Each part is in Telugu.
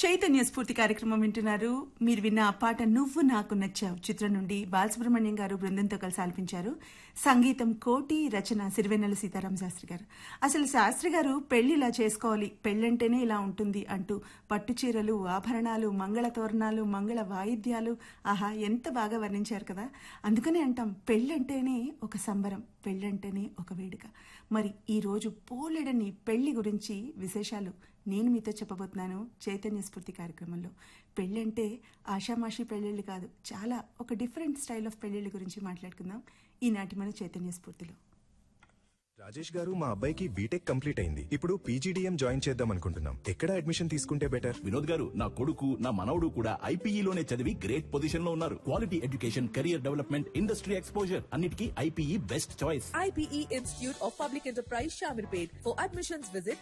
చైతన్య స్ఫూర్తి కార్యక్రమం వింటున్నారు మీరు విన్న ఆ పాట నువ్వు నాకు నచ్చావు చిత్రం నుండి బాలసుబ్రహ్మణ్యం గారు బృందంతో కలిసి ఆలపించారు సంగీతం కోటి రచన సిరివెన్నెల సీతారాం శాస్త్రి గారు అసలు శాస్త్రి గారు పెళ్లి ఇలా చేసుకోవాలి పెళ్ళంటేనే ఇలా ఉంటుంది అంటూ పట్టు చీరలు ఆభరణాలు మంగళ తోరణాలు మంగళ వాయిద్యాలు ఆహా ఎంత బాగా వర్ణించారు కదా అందుకనే అంటాం పెళ్ళంటేనే ఒక సంబరం పెళ్ళంటేనే ఒక వేడుక మరి ఈ రోజు పోలెడని పెళ్లి గురించి విశేషాలు నేను మీతో చెప్పబోతున్నాను చైతన్య స్ఫూర్తి కార్యక్రమంలో పెళ్ళంటే ఆషామాషి పెళ్ళిళ్ళు కాదు చాలా ఒక డిఫరెంట్ స్టైల్ ఆఫ్ పెళ్ళిళ్ళ గురించి మాట్లాడుకుందాం ఈనాటి మన చైతన్య స్ఫూర్తిలో రాజేష్ గారు మా అబ్బాయికి బీటెక్ కంప్లీట్ అయింది ఇప్పుడు పీజీడీఎం జాయిన్ చేద్దాం అనుకుంటున్నాం ఎక్కడ అడ్మిషన్ తీసుకుంటే బెటర్ వినోద్ గారు నా కొడుకు నా మనవడు కూడా ఐపీఈలోనే చదివి గ్రేట్ పొజిషన్ లో ఉన్నారు quality education career development industry exposure అన్నిటికీ IPE best choice IPE Institute of Public Enterprise Shamirpet. For admissions, visit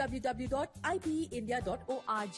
www.ipeindia.org.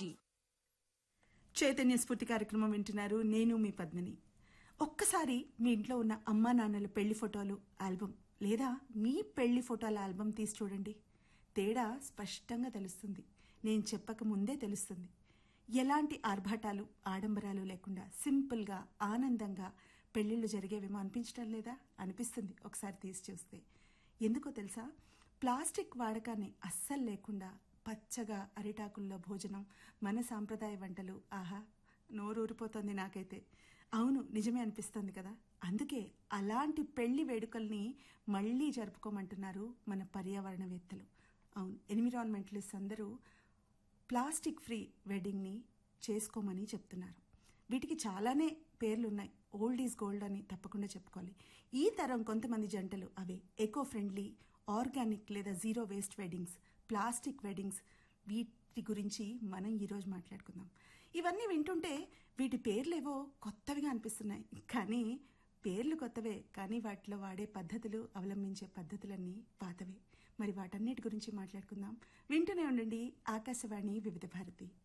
చైతన్య స్ఫూర్తి కార్యక్రమం వింటున్నారు నేను మీ పద్మిని ఒక్కసారి మీ ఇంట్లో ఉన్న అమ్మా నాన్నల పెళ్లి ఫోటోలు ఆల్బమ్ లేదా మీ పెళ్లి ఫోటోల ఆల్బమ్ తీసి చూడండి తేడా స్పష్టంగా తెలుస్తుంది నేను చెప్పక ముందే తెలుస్తుంది ఎలాంటి ఆర్భాటాలు ఆడంబరాలు లేకుండా సింపుల్గా ఆనందంగా పెళ్లిళ్ళు జరిగేవేమో అనిపించడం లేదా అనిపిస్తుంది ఒకసారి తీసి చూస్తే ఎందుకో తెలుసా ప్లాస్టిక్ వాడకాన్ని అస్సలు లేకుండా పచ్చగా అరిటాకుల్లో భోజనం మన సాంప్రదాయ వంటలు ఆహా నోరూరిపోతుంది నాకైతే అవును నిజమే అనిపిస్తుంది కదా అందుకే అలాంటి పెళ్లి వేడుకల్ని మళ్ళీ జరుపుకోమంటున్నారు మన పర్యావరణవేత్తలు అవును ఎన్విరాన్మెంటలిస్ట్ అందరూ ప్లాస్టిక్ ఫ్రీ వెడ్డింగ్ని చేసుకోమని చెప్తున్నారు వీటికి చాలానే పేర్లు ఉన్నాయి ఓల్డ్ ఈజ్ గోల్డ్ అని తప్పకుండా చెప్పుకోవాలి ఈ తరం కొంతమంది జంటలు అవే ఎకో ఫ్రెండ్లీ ఆర్గానిక్ లేదా zero waste weddings plastic weddings వీటి గురించి మనం ఈరోజు మాట్లాడుకుందాం ఇవన్నీ వింటుంటే వీటి పేర్లేవో కొత్తవిగా అనిపిస్తున్నాయి కానీ పేర్లు కొత్తవే కానీ వాటిలో వాడే పద్ధతులు అవలంబించే పద్ధతులన్నీ పాతవే మరి వాటన్నిటి గురించి మాట్లాడుకుందాం వింటూనే ఉండండి ఆకాశవాణి వివిధ భారతి